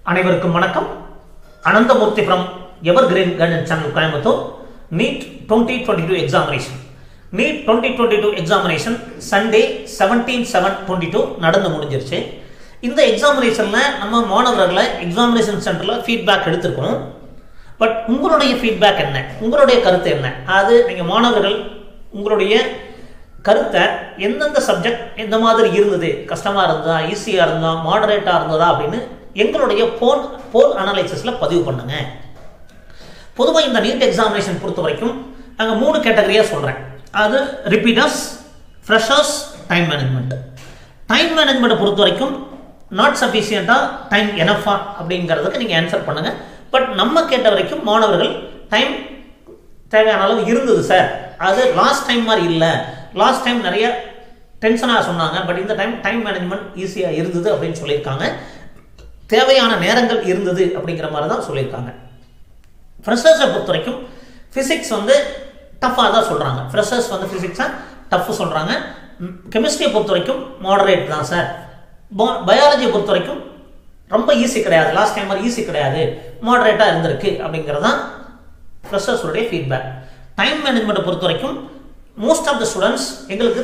அனைவருக்கும் வணக்கம் Ananthamoorthy from evergreen guidance channel Coimbatore NEET twenty twenty two examination NEET twenty twenty two examination Sunday seventeen seven twenty two நடந்து முடிஞ்சிருச்சு இந்த எக்ஸாமினேஷனில் நம்ம மாணவர்களை எக்ஸாமினேஷன் சென்டரில் ஃபீட்பேக் எடுத்திருக்கோம் பட் உங்களுடைய ஃபீட்பேக் என்ன உங்களுடைய கருத்து என்ன அது நீங்கள் மாணவர்கள் உங்களுடைய கருத்தை எந்தெந்த சப்ஜெக்ட் எந்த மாதிரி இருந்தது கஷ்டமாக இருந்ததா ஈஸியாக இருந்ததா மாடரேட்டாக இருந்ததா அப்படின்னு எங்களுடைய போன் போல் அனாலிசிஸில் பதிவு பண்ணுங்க பொதுவாக இந்த நீட் எக்ஸாமினேஷன் பொறுத்த வரைக்கும் நாங்கள் மூணு கேட்டகரியாக சொல்கிறேன் அது repeaters freshers time management time மேனேஜ்மெண்ட்டை பொறுத்த வரைக்கும் நாட் சஃபிஷியண்ட்டாக டைம் எனஃபா அப்படிங்கிறதுக்கு நீங்கள் ஆன்சர் பண்ணுங்கள் பட் நம்ம கேட்ட வரைக்கும் மாணவர்கள் டைம் தேவையான அளவு இருந்தது சார் அது லாஸ்ட் டைம் மாதிரி இல்லை லாஸ்ட் டைம் நிறைய டென்ஷனாக சொன்னாங்க பட் இந்த டைம் டைம் மேனேஜ்மெண்ட் ஈஸியாக இருந்தது அப்படின்னு சொல்லியிருக்காங்க தேவையான நேரங்கள் இருந்தது அப்படிங்கிற மாதிரி தான் சொல்லியிருக்காங்க ஃப்ரெஷர்ஸை பொறுத்த வரைக்கும் ஃபிசிக்ஸ் வந்து டஃப்பாக தான் சொல்கிறாங்க ஃப்ரெஷர்ஸ் வந்து ஃபிசிக்ஸை டஃப் சொல்கிறாங்க கெமிஸ்ட்ரியை பொறுத்த வரைக்கும் மாடரேட் தான் சார் பயாலஜியை பொறுத்த வரைக்கும் ரொம்ப ஈஸி கிடையாது லாஸ்ட் டைம் மாதிரி ஈஸி கிடையாது மாடரேட்டாக இருந்திருக்கு அப்படிங்கிறது தான் ஃப்ரெஷர்ஸுடைய ஃபீட்பேக் டைம் மேனேஜ்மெண்ட்டை பொறுத்த வரைக்கும் மோஸ்ட் ஆஃப் த ஸ்டூடெண்ட்ஸ் எங்களுக்கு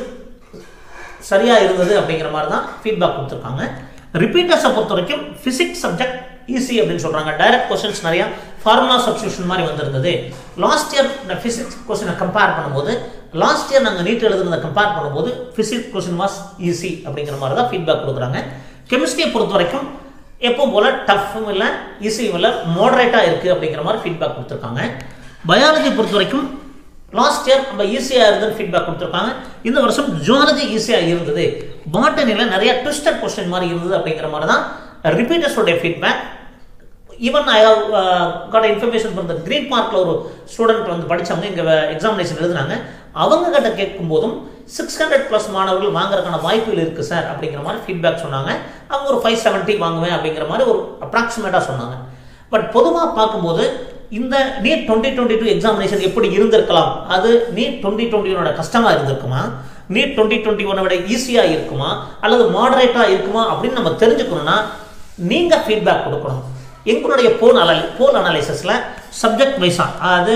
சரியாக இருந்தது அப்படிங்கிற மாதிரி தான் ஃபீட்பேக் கொடுத்துருக்காங்க ரிப்பீட்டர்ஸை பொறுத்த வரைக்கும் ஃபிசிக்ஸ் சப்ஜெக்ட் ஈஸி அப்படின்னு சொல்கிறாங்க டைரக்ட் கொஸ்டின்ஸ் நிறையா ஃபார்முலா சப்ஸ்டியூஷன் மாதிரி வந்திருந்தது லாஸ்ட் இயர் இந்த ஃபிசிக்ஸ் கொஸ்டினை கம்பேர் பண்ணும்போது லாஸ்ட் இயர் நாங்கள் நீட் எழுதுனதை கம்பேர் பண்ணும்போது ஃபிசிக்ஸ் கொஸ்டின் வாஸ் ஈஸி அப்படிங்கிற மாதிரி தான் ஃபீட்பேக் கொடுக்குறாங்க கெமிஸ்ட்ரியை பொறுத்த வரைக்கும் எப்போ போல் டஃப்பும் இல்லை ஈஸியும் இல்லை மாடரேட்டாக இருக்குது அப்படிங்கிற மாதிரி ஃபீட்பேக் கொடுத்துருக்காங்க பயாலஜி பொறுத்த வரைக்கும் லாஸ்ட் இயர் நம்ம ஈஸியாக இருந்ததுன்னு ஃபீட்பேக் கொடுத்துருக்காங்க இந்த வருஷம் ஜுவாலஜி ஈஸியாக இருந்தது பாட்டனியில் நிறைய ட்விஸ்டட் கொஸ்டின் மாதிரி இருந்தது அப்படிங்கிற மாதிரி தான் ரிப்பீட்டர்ஸோடைய feedback even I have got information from the green பார்க்கில் ஒரு ஸ்டூடெண்ட் வந்து படித்தவங்க இங்கே எக்ஸாமினேஷன் எழுதுனாங்க அவங்க கிட்ட கேட்கும் போதும் சிக்ஸ் ஹண்ட்ரட் ப்ளஸ் மாணவர்கள் வாங்குறதுக்கான வாய்ப்புகள் இருக்குது சார் அப்படிங்கிற மாதிரி ஃபீட்பேக் சொன்னாங்க அவங்க ஒரு ஃபைவ் செவன்ட்டி வாங்குவேன் அப்படிங்கிற மாதிரி ஒரு அப்ராக்சிமேட்டாக சொன்னாங்க பட் பொதுவாக பார்க்கும்போது இந்த NEET twenty twenty two examination எப்படி இருந்திருக்கலாம் அது நீட் டுவெண்ட்டி டுவெண்ட்டி ஒனோட கஷ்டமாக இருந்திருக்குமா நீட் டுவெண்ட்டி டுவெண்ட்டி ஒனை விட ஈஸியாக இருக்குமா அல்லது மாடரேட்டாக இருக்குமா அப்படின்னு நம்ம தெரிஞ்சுக்கணும்னா நீங்கள் ஃபீட்பேக் கொடுக்கணும் எங்களுடைய போல் அனலை போல் அனாலிசிஸில் சப்ஜெக்ட் வைஸாக அதாவது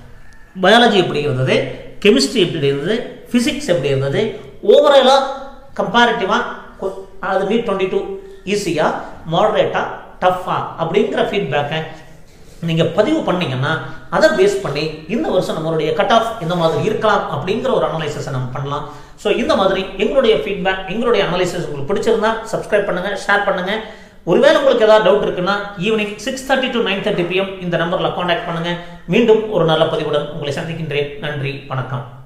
பயாலஜி எப்படி இருந்தது கெமிஸ்ட்ரி எப்படி இருந்தது ஃபிசிக்ஸ் எப்படி இருந்தது ஓவராலாக கம்பேரிட்டிவாக அது நீட் டுவெண்ட்டி டூ ஈஸியாக மாடரேட்டாக டஃப்பாக அப்படிங்கிற ஃபீட்பேக்கை நீங்கள் பதிவு பண்ணீங்கன்னா அதை பேஸ் பண்ணி இந்த வருஷம் நம்மளுடைய கட் ஆஃப் இந்த மாதிரி இருக்கலாம் அப்படிங்கிற ஒரு அனலைசிஸை நம்ம பண்ணலாம் ஸோ இந்த மாதிரி எங்களுடைய ஃபீட்பேக் எங்களுடைய அனலைசிஸ் உங்களுக்கு பிடிச்சிருந்தா சப்ஸ்கிரைப் பண்ணுங்கள் ஷேர் பண்ணுங்கள் ஒருவேளை உங்களுக்கு ஏதாவது டவுட் இருக்குன்னா evening six thirty to nine thirty PM இந்த நம்பரில் காண்டாக்ட் பண்ணுங்கள் மீண்டும் ஒரு நல்ல பதிவுடன் உங்களை சந்திக்கின்றேன் நன்றி வணக்கம்